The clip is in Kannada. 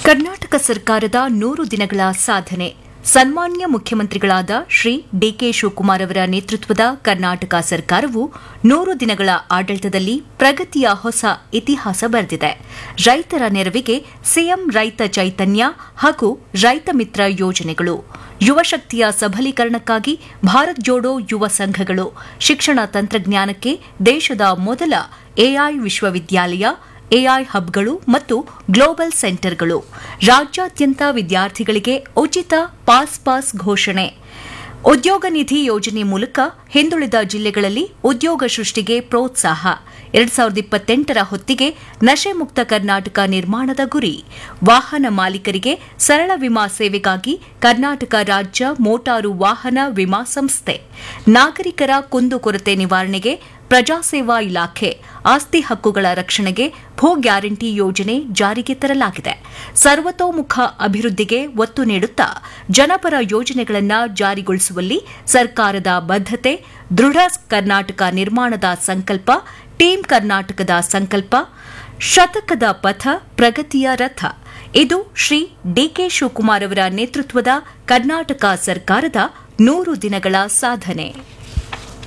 ಕರ್ನಾಟಕ ಸರ್ಕಾರದ ನೂರು ದಿನಗಳ ಸಾಧನೆ ಸನ್ಮಾನ್ಯ ಮುಖ್ಯಮಂತ್ರಿಗಳಾದ ಶ್ರೀ ಡಿಕೆ ಶಿವಕುಮಾರ್ ಅವರ ನೇತೃತ್ವದ ಕರ್ನಾಟಕ ಸರ್ಕಾರವು ನೂರು ದಿನಗಳ ಆಡಳಿತದಲ್ಲಿ ಪ್ರಗತಿಯ ಹೊಸ ಇತಿಹಾಸ ಬರೆದಿದೆ ರೈತರ ನೆರವಿಗೆ ಸಿಎಂ ರೈತ ಚೈತನ್ಯ ಹಾಗೂ ರೈತ ಮಿತ್ರ ಯೋಜನೆಗಳು ಯುವ ಶಕ್ತಿಯ ಸಬಲೀಕರಣಕ್ಕಾಗಿ ಭಾರತ್ ಜೋಡೋ ಯುವ ಸಂಘಗಳು ಶಿಕ್ಷಣ ತಂತ್ರಜ್ಞಾನಕ್ಕೆ ದೇಶದ ಮೊದಲ ಎಐ ವಿಶ್ವವಿದ್ಯಾಲಯ ಎಐ ಹಬ್ಗಳು ಮತ್ತು ಗ್ಲೋಬಲ್ ಸೆಂಟರ್ಗಳು ರಾಜ್ಯಾದ್ಯಂತ ವಿದ್ಯಾರ್ಥಿಗಳಿಗೆ ಉಚಿತ ಪಾಸ್ ಪಾಸ್ ಘೋಷಣೆ ಉದ್ಯೋಗ ನಿಧಿ ಯೋಜನೆ ಮೂಲಕ ಹಿಂದುಳಿದ ಜಿಲ್ಲೆಗಳಲ್ಲಿ ಉದ್ಯೋಗ ಸೃಷ್ಟಿಗೆ ಪ್ರೋತ್ಸಾಹ ಎರಡ್ ಸಾವಿರದ ಇಪ್ಪತ್ತೆಂಟರ ಹೊತ್ತಿಗೆ ನಶೆ ಮುಕ್ತ ಕರ್ನಾಟಕ ನಿರ್ಮಾಣದ ಗುರಿ ವಾಹನ ಮಾಲೀಕರಿಗೆ ಸರಳ ವಿಮಾ ಸೇವೆಗಾಗಿ ಕರ್ನಾಟಕ ರಾಜ್ಯ ಮೋಟಾರು ವಾಹನ ವಿಮಾ ಸಂಸ್ಥೆ ನಾಗರಿಕರ ಕುಂದುಕೊರತೆ ನಿವಾರಣೆಗೆ ಪ್ರಜಾಸೇವಾ ಇಲಾಖೆ ಆಸ್ತಿ ಹಕ್ಕುಗಳ ರಕ್ಷಣೆಗೆ ಭೂ ಗ್ಯಾರಂಟಿ ಯೋಜನೆ ಜಾರಿಗೆ ತರಲಾಗಿದೆ ಸರ್ವತೋಮುಖ ಅಭಿವೃದ್ಧಿಗೆ ಒತ್ತು ನೀಡುತ್ತಾ ಜನಪರ ಯೋಜನೆಗಳನ್ನು ಜಾರಿಗೊಳಿಸುವಲ್ಲಿ ಸರ್ಕಾರದ ಬದ್ಧತೆ ದೃಢ ಕರ್ನಾಟಕ ನಿರ್ಮಾಣದ ಸಂಕಲ್ಪ ಟೀಂ ಕರ್ನಾಟಕದ ಸಂಕಲ್ಪ ಶತಕದ ಪಥ ಪ್ರಗತಿಯ ರಥ ಇದು ಶ್ರೀ ಡಿಕೆ ಶಿವಕುಮಾರ್ ಅವರ ನೇತೃತ್ವದ ಕರ್ನಾಟಕ ಸರ್ಕಾರದ ನೂರು ದಿನಗಳ ಸಾಧನೆ